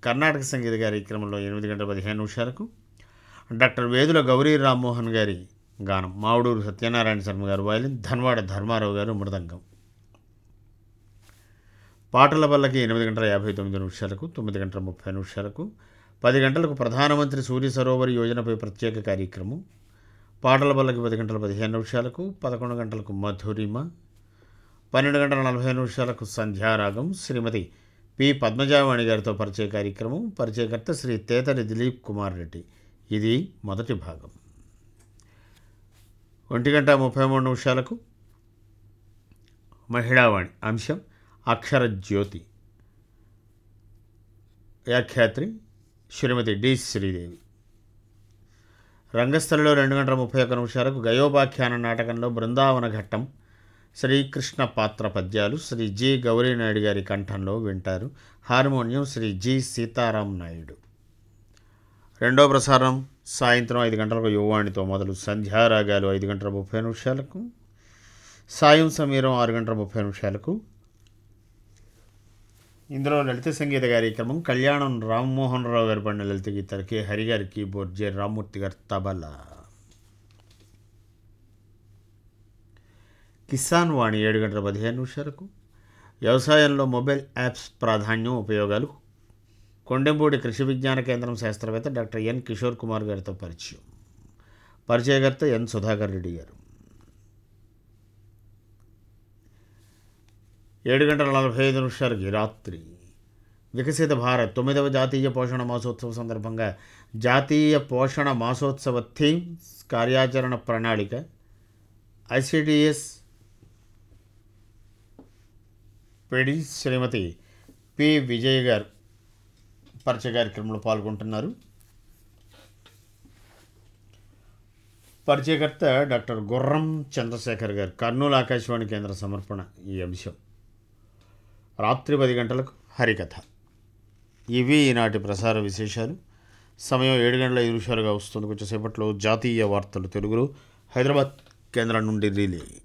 కర్ణాటక సంగీత కార్యక్రమంలో ఎనిమిది గంటల పదిహేను నిమిషాలకు డాక్టర్ వేదుల గౌరీ రామ్మోహన్ గారి గానం మావుడూరు సత్యనారాయణ శర్మ గారు వయలిన్ ధన్వాడ ధర్మారావు గారు మృదంగం పాటల వల్లకి ఎనిమిది గంటల యాభై తొమ్మిది నిమిషాలకు తొమ్మిది గంటల ముప్పై నిమిషాలకు పది గంటలకు ప్రధానమంత్రి సూర్య సరోవర్ యోజనపై ప్రత్యేక కార్యక్రమం పాటల వల్లకి పది గంటల పదిహేను నిమిషాలకు పదకొండు గంటలకు మధురిమ పన్నెండు గంటల నలభై నిమిషాలకు సంధ్యారాగం శ్రీమతి పి పద్మజావాణి గారితో పరిచయ కార్యక్రమం పరిచయకర్త శ్రీ తేతరి దిలీప్ కుమార్ రెడ్డి ఇది మొదటి భాగం ఒంటి గంట ముప్పై మూడు నిమిషాలకు మహిళావాణి అంశం అక్షర జ్యోతి వ్యాఖ్యాత్రి శ్రీమతి డి శ్రీదేవి రంగస్థలిలో రెండు గంటల ముప్పై ఒక్క నిమిషాలకు గయోపాఖ్యాన నాటకంలో బృందావన ఘట్టం శ్రీకృష్ణ పాత్ర పద్యాలు శ్రీ జి గౌరీనాయుడు గారి కంఠంలో వింటారు హార్మోనియం శ్రీ జి సీతారాం నాయుడు రెండో ప్రసారం సాయంత్రం ఐదు గంటలకు యువవాణితో మొదలు సంధ్యారాగాలు ఐదు గంటల ముప్పై నిమిషాలకు సాయం సమీరం ఆరు గంటల ముప్పై నిమిషాలకు ఇందులో లలిత సంగీత కార్యక్రమం కళ్యాణం రామ్మోహన్ రావు గారి పడిన లలిత గీతాలు కె హరి గారి కీబోర్డ్ జె రామ్మూర్తి గారి తబలా కిసాన్ వాణి ఏడు గంటల పదిహేను నిమిషాలకు వ్యవసాయంలో మొబైల్ యాప్స్ ప్రాధాన్యం ఉపయోగాలు కొండెంపూడి కృషి విజ్ఞాన కేంద్రం శాస్త్రవేత్త డాక్టర్ ఎన్ కిషోర్ కుమార్ గారితో పరిచయం పరిచయకర్త ఎన్ సుధాకర్ రెడ్డి గారు ఏడు గంటల నలభై ఐదు నిమిషాలకి రాత్రి వికసిత భారత్ తొమ్మిదవ జాతీయ పోషణ మాసోత్సవం సందర్భంగా జాతీయ పోషణ మాసోత్సవ థీమ్ కార్యాచరణ ప్రణాళిక ICDS PD Shrimati P Vijay గారు పరిచయ కార్యక్రమంలో పాల్గొంటున్నారు పరిచయకర్త డాక్టర్ గుర్రం చంద్రశేఖర్ గారు కర్నూలు ఆకాశవాణి కేంద్ర సమర్పణ ఈ అంశం రాత్రి పది గంటలకు హరికథ ఇవి ఈనాటి ప్రసార విశేషాలు సమయం ఏడు గంటల ఐదు నిమిషాలుగా వస్తుంది కొంచెం సేపట్లో జాతీయ వార్తలు తెలుగులో హైదరాబాద్ కేంద్రం నుండి రిలే